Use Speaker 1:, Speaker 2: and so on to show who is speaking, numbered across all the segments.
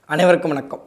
Speaker 1: அனைவருக்கும் வணக்கம்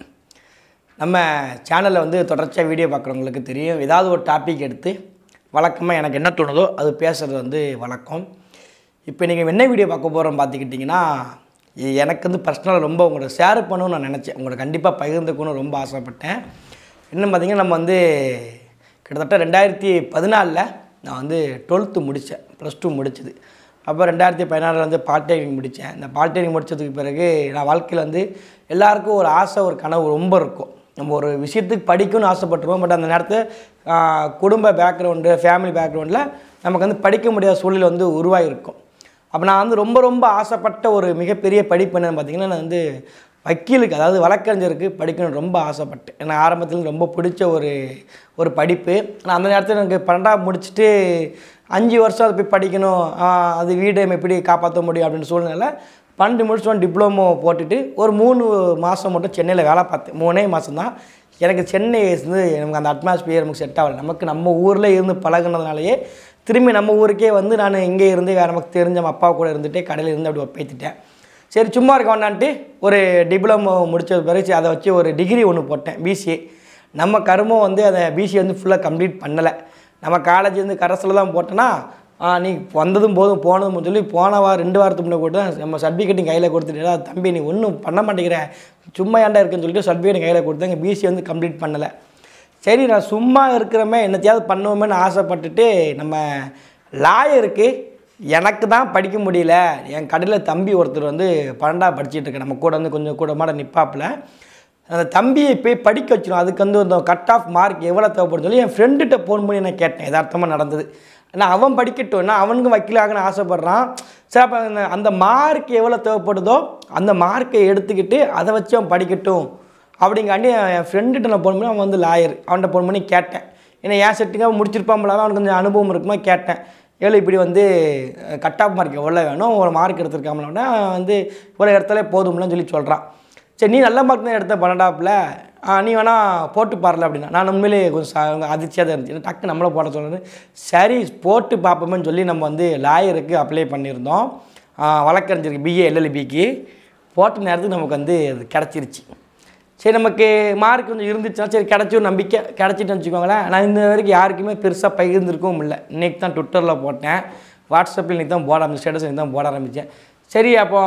Speaker 1: நம்ம சேனலில் வந்து தொடர்ச்சியாக வீடியோ பார்க்குறவங்களுக்கு தெரியும் ஏதாவது ஒரு டாபிக் எடுத்து வழக்கமாக எனக்கு என்ன தோணுதோ அது பேசுகிறது வந்து வழக்கம் இப்போ நீங்கள் என்ன வீடியோ பார்க்க போகிறோம் பார்த்துக்கிட்டிங்கன்னா இது எனக்கு வந்து பர்சனலாக ரொம்ப உங்களோட ஷேர் பண்ணணும்னு நான் நினச்சேன் உங்களை கண்டிப்பாக பகிர்ந்துக்கணும்னு ரொம்ப ஆசைப்பட்டேன் இன்னும் பார்த்தீங்கன்னா நம்ம வந்து கிட்டத்தட்ட ரெண்டாயிரத்தி பதினாலில் நான் வந்து டுவெல்த்து முடித்தேன் ப்ளஸ் டூ முடிச்சது அப்போ ரெண்டாயிரத்தி பதினாறில் வந்து பாலிடெக்னிக் முடித்தேன் இந்த பாலிடெக்னிக் முடித்ததுக்கு பிறகு நான் வாழ்க்கையில் வந்து எல்லாருக்கும் ஒரு ஆசை ஒரு கனவு ரொம்ப இருக்கும் நம்ம ஒரு விஷயத்துக்கு படிக்கணும்னு ஆசைப்பட்டுருவோம் பட் அந்த நேரத்தில் ஆஹ், குடும்ப பேக்ரவுண்டு ஃபேமிலி பேக்ரவுண்டில் நமக்கு வந்து படிக்க முடியாத சூழ்நிலை வந்து உருவாகிருக்கும் அப்போ நான் வந்து ரொம்ப ரொம்ப ஆசைப்பட்ட ஒரு மிகப்பெரிய படிப்பு என்னன்னு பார்த்தீங்கன்னா நான் வந்து வக்கீலுக்கு அதாவது வழக்கறிஞருக்கு படிக்கணும்னு ரொம்ப ஆசைப்பட்டேன் எனக்கு ஆரம்பத்தில் ரொம்ப பிடிச்ச ஒரு ஒரு படிப்பு ஆனால் அந்த நேரத்தில் எனக்கு பன்னெண்டாவது முடிச்சுட்டு அஞ்சு வருஷம் அதை போய் படிக்கணும் ஆஹ் அது வீடை எப்படி காப்பாற்ற முடியும் அப்படின்னு சூழ்நிலை பன்னெண்டு முடிச்சோம் டிப்ளமோ போட்டுட்டு ஒரு மூணு மாதம் மட்டும் சென்னையில் வேலை பார்த்தேன் மூணே மாதம் தான் எனக்கு சென்னை வந்து நமக்கு அந்த அட்மாஸ்பியர் நமக்கு செட் ஆகலை நமக்கு நம்ம ஊரில் இருந்து பழகுனதுனாலயே திரும்பி நம்ம ஊருக்கே வந்து நான் இங்கே இருந்து நமக்கு தெரிஞ்ச நம்ம அப்பா கூட இருந்துட்டு கடையில் இருந்து அப்படி பேத்திட்டேன் சரி சும்மா இருக்க வேண்டான்ட்டு ஒரு டிப்ளமோ முடிச்சது பிறகு சரி, அதை வச்சு ஒரு டிகிரி ஒன்று போட்டேன் பிசிஏ நம்ம கருமம் வந்து அதை பிசிஏ வந்து ஃபுல்லாக கம்ப்ளீட் பண்ணலை நம்ம காலேஜ் வந்து கரஸில் தான் போட்டோன்னா ஆ, நீ வந்ததும் போதும் போனதும் சொல்லி போன வாரம் ரெண்டு வாரத்துக்கு முன்னாடி கூட தான் நம்ம சர்டிஃபிகேட்டும் கையில் கொடுத்துட்டு தம்பி நீ ஒன்றும் பண்ண மாட்டேங்கிற சும்மா ஏன்டா இருக்குன்னு சொல்லிட்டு சர்டிஃபிகேட் கையில் கொடுத்தாங்க பிசி வந்து கம்ப்ளீட் பண்ணலை சரி நான் சும்மா இருக்கிறமே என்னத்தையாவது பண்ணுவோமேன்னு ஆசைப்பட்டுட்டு நம்ம லாயருக்கு எனக்கு தான் படிக்க முடியல என் கடையில் தம்பி ஒருத்தர் வந்து பன்னெண்டாவது படிச்சிட்டு இருக்க நம்ம கூட வந்து கொஞ்சம் கூட மாட நிப்பாப்பில் அந்த தம்பியை போய் படிக்க வச்சிடும் அதுக்கு வந்து இந்த கட் ஆஃப் மார்க் எவ்வளோ தேவைப்படுன்னு சொல்லி என் ஃப்ரெண்டுகிட்ட ஃபோன் பண்ணி நான் கேட்டேன் யதார்த்தமாக நடந்தது ஏன்னா அவன் படிக்கட்டும் ஏன்னா அவனுக்கும் வக்கீலாகன்னு ஆசைப்பட்றான் சரி அப்போ அந்த- அந்த மார்க் எவ்வளோ தேவைப்படுதோ அந்த மார்க்கை எடுத்துக்கிட்டு அதை வச்சு அவன் படிக்கட்டும் அப்படிங்காண்டி என் ஃப்ரெண்டுகிட்ட நான் ஃபோன் பண்ணி அவன் வந்து லாயர் அவன்கிட்ட ஃபோன் பண்ணி கேட்டேன் ஏன்னா ஏன் செட்டுக்காக முடிச்சிருப்பான் அவனுக்கு கொஞ்சம் அனுபவம் இருக்குமா கேட்டேன் ஏழு இப்படி வந்து கட் ஆஃப் மார்க் எவ்வளோ வேணும் ஒரு மார்க் எடுத்திருக்காமலன்னா வந்து ஒரு இடத்துல போதும்லன்னு சொல்லி சொல்கிறான் சரி நீ நல்ல மார்க் தான் எடுத்த பன்னெண்டாப்பில் நீ வேணால் போட்டு பாரல அப்படின்னா நான் உண்மையிலே கொஞ்சம் ச- அதிர்ச்சியாக தான் இருந்துச்சு டக்கு நம்மளை போட சொன்னது சரி போட்டு பார்ப்போமேன்னு சொல்லி நம்ம வந்து லாயருக்கு அப்ளை பண்ணியிருந்தோம் ஆ, வழக்கறிஞருக்கு பிஏ எல்எல்பிக்கு போட்ட நேரத்துக்கு நமக்கு வந்து அது கிடச்சிருச்சு சரி நமக்கு மார்க் கொஞ்சம் இருந்துச்சுன்னா சரி கிடச்சி ஒரு நம்பிக்கை கிடச்சிட்டு வச்சுக்கோங்களேன் நான் இந்த வரைக்கும் யாருக்குமே பெருசாக பகிர்ந்துருக்கவும் இல்லை இன்றைக்கி தான் ட்விட்டரில் போட்டேன் வாட்ஸ்அப்பில் இன்றைக்கி தான் போட ஆரம்பிச்சு ஸ்டேட்டஸ் இன்றைக்கி தான் போட ஆரம்பித்தேன் சரி அப்போ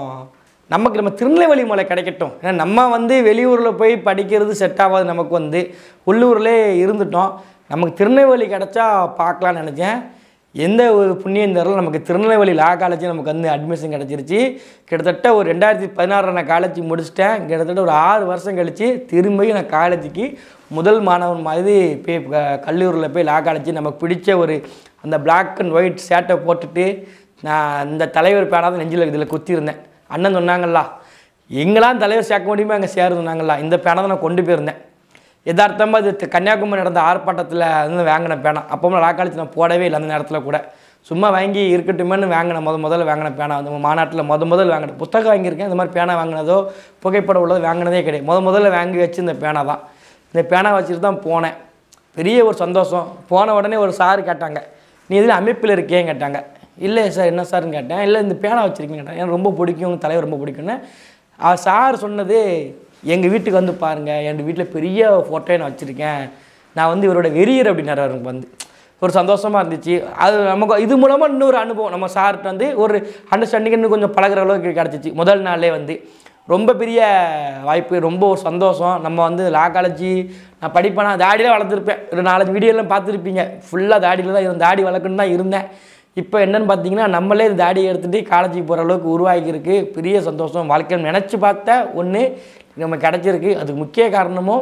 Speaker 1: நமக்கு நம்ம திருநெல்வேலி மலை கிடைக்கட்டும் ஏன்னா நம்ம வந்து வெளியூரில் போய் படிக்கிறது செட் ஆகாது நமக்கு வந்து உள்ளூர்லேயே இருந்துட்டோம் நமக்கு திருநெல்வேலி கிடச்சா பார்க்கலான்னு நினச்சேன் எந்த ஒரு புண்ணியம் தரல நமக்கு திருநெல்வேலி லா காலேஜ் நமக்கு வந்து அட்மிஷன் கிடச்சிருச்சு கிட்டத்தட்ட ஒரு ரெண்டாயிரத்தி பதினாறு நான் காலேஜ் முடிச்சிட்டேன் கிட்டத்தட்ட ஒரு ஆறு வருஷம் கழித்து திரும்பியும் நான் காலேஜுக்கு முதல் மாணவன் மாதிரி போய் க- கல்லூரியில் போய் லா காலேஜ் நமக்கு பிடிச்ச ஒரு அந்த பிளாக் அண்ட் ஒயிட் சேட்டை போட்டுட்டு நான் இந்த தலைவர் பேனாதான் நெஞ்சில் இதில் குத்திருந்தேன் அண்ணன் சொன்னாங்கல்ல எங்கெல்லாம் தலைவர் சேர்க்க முடியுமோ அங்கே சேரு சொன்னாங்கல்ல இந்த பேனை தான் நான் கொண்டு போயிருந்தேன் யதார்த்தமாக இது தி- கன்னியாகுமரி நடந்த ஆர்ப்பாட்டத்தில் வந்து வாங்கின பேனா அப்போ லா காலேஜ் நான் போடவே இல்லை அந்த நேரத்தில் கூட சும்மா வாங்கி இருக்கட்டுமேன்னு வாங்கின முத முதல்ல வாங்கின பேனா அந்த மாநாட்டில் முத முதல்ல வாங்கின புத்தகம் வாங்கியிருக்கேன் இந்த மாதிரி பேனா வாங்கினதோ புகைப்படம் உள்ளதோ வாங்கினதே கிடையாது முத முதல்ல வாங்கி வச்சு இந்த பேனா தான் இந்த பேனா வச்சுட்டு தான் போனேன் பெரிய ஒரு சந்தோஷம் போன உடனே ஒரு சார் கேட்டாங்க நீ இதில் அமைப்பில் இருக்கேன்னு கேட்டாங்க இல்லை சார் என்ன சார்னு கேட்டேன் இல்லை இந்த பேனா வச்சுருக்கீங்க கேட்டேன் எனக்கு ரொம்ப பிடிக்கும் உங்க தலைவர் ரொம்ப பிடிக்கும்னு அவர் சார் சொன்னது எங்கள் வீட்டுக்கு வந்து பாருங்கள் என் வீட்டில் பெரிய ஃபோட்டோ நான் வச்சுருக்கேன் நான் வந்து இவரோட வெறியர் அப்படின்னாரு அவருக்கு வந்து ஒரு சந்தோஷமாக இருந்துச்சு அது நமக்கு இது மூலமாக இன்னொரு அனுபவம் நம்ம சார்கிட்ட வந்து ஒரு அண்டர்ஸ்டாண்டிங் இன்னும் கொஞ்சம் பழகுற அளவுக்கு கிடச்சிச்சு முதல் நாளே வந்து ரொம்ப பெரிய வாய்ப்பு ரொம்ப ஒரு சந்தோஷம் நம்ம வந்து லா காலேஜ் நான் படிப்பேனா தாடியில் வளர்த்துருப்பேன் ஒரு நாலஞ்சு வீடியோலாம் பார்த்துருப்பீங்க ஃபுல்லாக தாடியில் தான் இருந்தேன் தாடி வளர்க்கணுன்னு தான் இருந்தேன் இப்போ என்னன்னு பார்த்தீங்கன்னா நம்மளே இந்த தாடியை எடுத்துகிட்டு காலேஜுக்கு போகிற அளவுக்கு உருவாகியிருக்கு பெரிய சந்தோஷம் வாழ்க்கையில் நினச்சி பார்த்த ஒன்று நம்ம கிடச்சிருக்கு அதுக்கு முக்கிய காரணமும்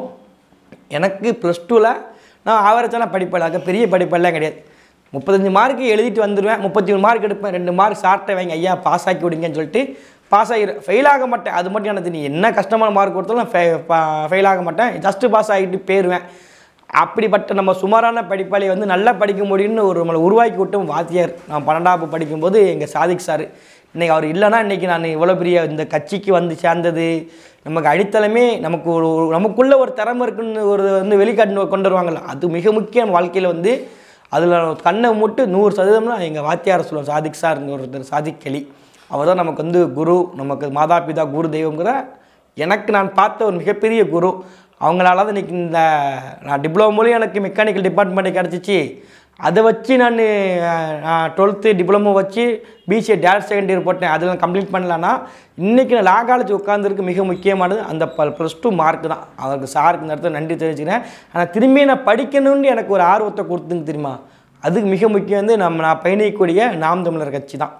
Speaker 1: எனக்கு ப்ளஸ் டூவில் நான் ஆவரேஜான படிப்பேன் அது பெரிய படிப்பெல்லாம் கிடையாது முப்பத்தஞ்சு மார்க்கு எழுதிட்டு வந்துடுவேன் முப்பத்தி மூணு மார்க் எடுப்பேன் ரெண்டு மார்க் சார்ட்டை வைங்க ஐயா பாஸ் ஆக்கி விடுங்கன்னு சொல்லிட்டு பாஸ் ஆகிடும் ஃபெயில் ஆக மாட்டேன் அது மட்டும் எனக்கு நீ என்ன கஷ்டமான மார்க் கொடுத்தாலும் ஃபெயில் ஆக மாட்டேன் ஜஸ்ட்டு பாஸ் ஆகிட்டு போயிடுவேன் அப்படிப்பட்ட நம்ம சுமாரான படிப்பாளி வந்து நல்லா படிக்க முடியும்னு ஒரு நம்மளை உருவாக்கி விட்டும் வாத்தியார் நான் பன்னெண்டாவது படிக்கும்போது எங்கள் சாதிக் சார் இன்றைக்கி அவர் இல்லைன்னா இன்றைக்கி நான் இவ்வளோ பெரிய இந்த கட்சிக்கு வந்து சேர்ந்தது நமக்கு அடித்தளமே நமக்கு ஒரு ஒரு- நமக்குள்ள ஒரு திறமை இருக்குன்னு ஒரு வந்து வெளிக்காட்டு கொண்டு வருவாங்கல்ல அது மிக முக்கியம் வாழ்க்கையில் வந்து அதில் கண்ணை மூட்டு நூறு சதவீதம்னா எங்கள் வாத்தியார் சொல்லுவோம் சாதிக் சார் ஒருத்தர் சாதிக் கெளி அவர் தான் நமக்கு வந்து குரு நமக்கு மாதா பிதா குரு தெய்வங்கிற எனக்கு நான் பார்த்த ஒரு மிகப்பெரிய குரு அவங்களால தான் இன்றைக்கி இந்த நான் டிப்ளமோலையும் எனக்கு மெக்கானிக்கல் டிபார்ட்மெண்ட் கிடச்சிச்சு அதை வச்சு நான் டுவெல்த்து டிப்ளமோ வச்சு பிசிஏ டேரக்ட் செகண்ட் இயர் போட்டேன் அதில் கம்ப்ளீட் பண்ணலன்னா இன்றைக்கி நான் லா காலேஜ் உட்காந்துருக்கு மிக முக்கியமானது அந்த ப ப்ளஸ் டூ மார்க் தான் அவருக்கு சாருக்கு இந்த இடத்துல நன்றி தெரிவிச்சுக்கிறேன் ஆனால் திரும்பி நான் படிக்கணும்னு எனக்கு ஒரு ஆர்வத்தை கொடுத்துங்க தெரியுமா அதுக்கு மிக முக்கியம் வந்து நம்ம நான் பயணிக்கக்கூடிய நாம் தமிழர் கட்சி தான்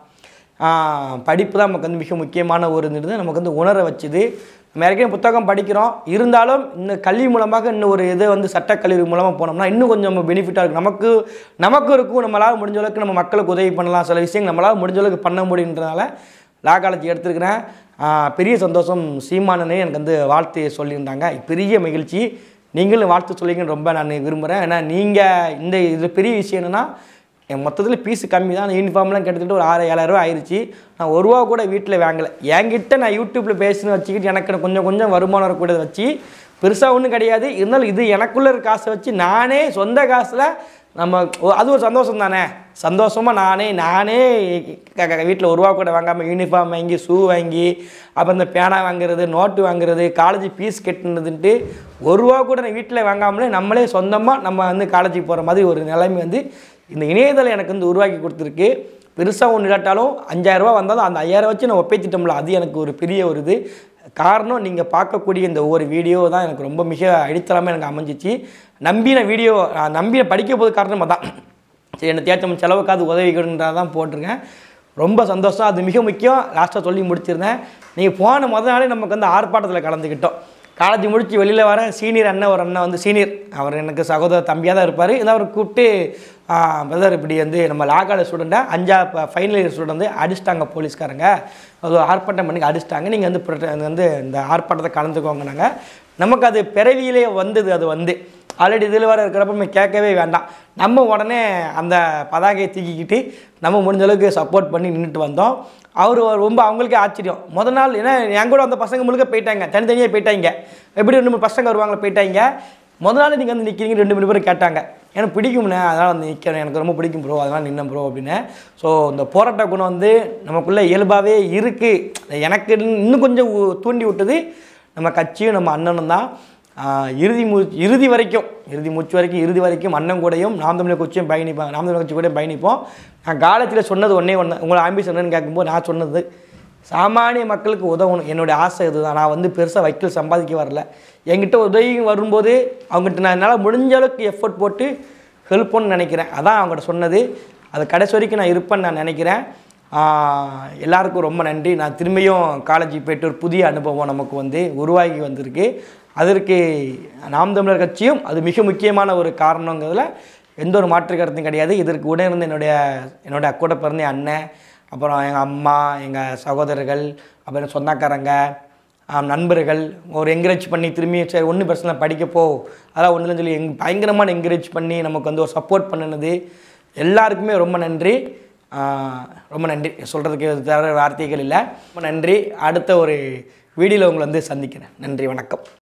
Speaker 1: ஆஹ் படிப்பு தான் நமக்கு வந்து மிக முக்கியமான ஒரு இது நமக்கு வந்து உணர வச்சுது நம்ம ஏற்கனவே புத்தகம் படிக்கிறோம் இருந்தாலும் இன்னும் கல்வி மூலமாக இன்னும் ஒரு இது வந்து சட்டக்கல்லூரி மூலமாக போனோம்னா இன்னும் கொஞ்சம் பெனிஃபிட்டாக இருக்கும் நமக்கு நமக்கும் இருக்கும் நம்மளால் முடிஞ்ச அளவுக்கு நம்ம மக்களுக்கு உதவி பண்ணலாம் சில விஷயங்கள் நம்மளால் முடிஞ்ச அளவுக்கு பண்ண முடியுன்றனால லா காலேஜ் எடுத்துருக்கிறேன் ஆஹ் பெரிய சந்தோஷம் சீமானனே எனக்கு வந்து வாழ்த்து சொல்லியிருந்தாங்க பெரிய மகிழ்ச்சி நீங்களும் வாழ்த்து சொல்லிங்கன்னு ரொம்ப நான் விரும்புகிறேன் ஏன்னா நீங்கள் இந்த இதில் பெரிய விஷயம் என்னென்னா என் மொத்தத்தில் பீஸ் கம்மி தான் யூனிஃபார்ம்லாம் கிட்டத்தட்ட ஒரு ஆறு ஏழாயிரரூவா ஆயிடுச்சு நான் ஒரு ரூபா கூட வீட்டில் வாங்கலை என்கிட்ட நான் யூடியூப்பில் பேசுன்னு வச்சுக்கிட்டு எனக்கு கொஞ்சம் கொஞ்சம் வருமானம் வரக்கூடியதை வச்சு பெருசாக ஒன்றும் கிடையாது இருந்தாலும் இது எனக்குள்ளே இருக்க காசை வச்சு நானே சொந்த காசில் நம்ம ஒ- அது ஒரு சந்தோஷம் தானே சந்தோஷமாக நானே நானே வீட்டில் ஒரு ரூபா கூட வாங்காமல் யூனிஃபார்ம் வாங்கி ஷூ வாங்கி அப்புறம் இந்த பேனா வாங்குறது நோட்டு வாங்குறது காலேஜ் ஃபீஸ் கட்டுனதுன்ட்டு ஒரு ரூபா கூட நான் வீட்டில் வாங்காமலே நம்மளே சொந்தமாக நம்ம வந்து காலேஜுக்கு போகிற மாதிரி ஒரு நிலைமை வந்து இந்த இணையதளம் எனக்கு வந்து உருவாக்கி கொடுத்துருக்கு பெருசாக ஒன்று இல்லாட்டாலும் அஞ்சாயிரரூபா வந்தாலும் அந்த ஐயாயிரம் வச்சு நான் ஒப்பேத்திட்டோம்ல அது எனக்கு ஒரு பெரிய ஒரு இது காரணம் நீங்கள் பார்க்கக்கூடிய இந்த ஒவ்வொரு வீடியோ தான் எனக்கு ரொம்ப மிக அடித்தளமாக எனக்கு அமைஞ்சிச்சு நம்பின வீடியோ நான் நம்பின படிக்க போது காரணமாக தான் சரி என்ன தேட்டம் செலவுக்காது உதவிகள்ன்றதான் தான் போட்டிருக்கேன் ரொம்ப சந்தோஷம் அது மிக முக்கியம் லாஸ்ட்டாக சொல்லி முடிச்சிருந்தேன் நீங்கள் போன முத நாளே நமக்கு வந்து ஆர்ப்பாட்டத்தில் கலந்துக்கிட்டோம் காலேஜ் முடித்து வெளியில் வர சீனியர் அண்ணன் ஒரு அண்ணன் வந்து சீனியர் அவர் எனக்கு சகோதர தம்பியாக தான் இருப்பார் இதை அவர் கூப்பிட்டு பிரதர் இப்படி வந்து நம்ம லா காலேஜ் ஸ்டூடெண்ட்டை அஞ்சா ஃபைனல் இயர் ஸ்டூடெண்ட் வந்து அடிச்சிட்டாங்க போலீஸ்காரங்க அது ஒரு ஆர்ப்பாட்டம் பண்ணி அடிச்சிட்டாங்க நீங்கள் வந்து protest- அது வந்து இந்த ஆர்ப்பாட்டத்தை கலந்துக்கோங்கனாங்க நமக்கு அது பிறவியிலே வந்தது அது வந்து ஆல்ரெடி இதில் வர இருக்கிறப்ப நம்ம கேட்கவே வேண்டாம் நம்ம உடனே அந்த பதாகையை தூக்கிக்கிட்டு நம்ம முடிஞ்ச அளவுக்கு சப்போர்ட் பண்ணி நின்றுட்டு வந்தோம் அவர் ரொம்ப அவங்களுக்கே ஆச்சரியம் முத நாள் ஏன்னா என் கூட அந்த பசங்க முழுக்க போயிட்டாங்க தனித்தனியாக போயிட்டாங்க எப்படி ரெண்டு மூணு பசங்க வருவாங்க போயிட்டாங்க முத நாள் நீங்கள் வந்து நிற்கிறீங்க ரெண்டு மூணு பேர் கேட்டாங்க எனக்கு பிடிக்கும்ண்ணே அதனால் வந்து நிற்கிறேன் எனக்கு ரொம்ப பிடிக்கும் ப்ரோ அதனால் நின்னேன் ப்ரோ அப்படின்னு ஸோ இந்த போராட்ட குணம் வந்து நமக்குள்ளே இயல்பாகவே இருக்குது எனக்கு இன்னும் கொஞ்சம் ஊ- தூண்டி விட்டது நம்ம கட்சியும் நம்ம அண்ணனும் தான் ஆஹ் இறுதி மூ இறுதி வரைக்கும் இறுதி மூச்சு வரைக்கும் இறுதி வரைக்கும் அண்ணன் கூடயும் நாம் தமிழர் கட்சியும் பயணிப்போம் நாம் தமிழர் கட்சி கூட பயணிப்போம் நான் காலத்தில் சொன்னது ஒன்றே ஒன்று உங்களை ஆம்பிஷன் என்னன்னு கேட்கும்போது நான் சொன்னது சாமானிய மக்களுக்கு உதவணும் என்னுடைய ஆசை இதுதான் நான் வந்து பெருசாக வைக்கல் சம்பாதிக்க வரல என்கிட்ட உதவி வரும்போது அவங்ககிட்ட நான் என்னால் முடிஞ்ச அளவுக்கு எஃபோர்ட் போட்டு ஹெல்ப் பண்ணு நினைக்கிறேன் அதான் அவங்ககிட்ட சொன்னது அது கடைசி வரைக்கும் நான் இருப்பேன்னு நான் நினைக்கிறேன் ஆஹ் எல்லாருக்கும் ரொம்ப நன்றி நான் திரும்பியும் காலேஜுக்கு போயிட்டு ஒரு புதிய அனுபவம் நமக்கு வந்து உருவாகி வந்திருக்கு அதற்கு நாம் தமிழர் கட்சியும் அது மிக முக்கியமான ஒரு காரணங்கிறதுல எந்த ஒரு மாற்று கருத்தும் கிடையாது இதற்கு உடனே இருந்த என்னுடைய என்னோட கூட பிறந்த என் அண்ணன் அப்புறம் எங்கள் அம்மா எங்கள் சகோதரர்கள் அப்புறம் சொந்தக்காரங்க ஆம், நண்பர்கள் ஒரு என்கரேஜ் பண்ணி திரும்பி சரி ஒன்றும் பிரச்சனை இல்லை, படிக்க போ அதெல்லாம் ஒன்றும் சொல்லி எங் பயங்கரமான என்கரேஜ் பண்ணி நமக்கு வந்து ஒரு சப்போர்ட் பண்ணினது எல்லாருக்குமே ரொம்ப நன்றி ஆஹ், ரொம்ப நன்றி சொல்கிறதுக்கு தவிர வார்த்தைகள் இல்லை ரொம்ப நன்றி அடுத்த ஒரு வீடியோவில் உங்களை வந்து சந்திக்கிறேன் நன்றி வணக்கம்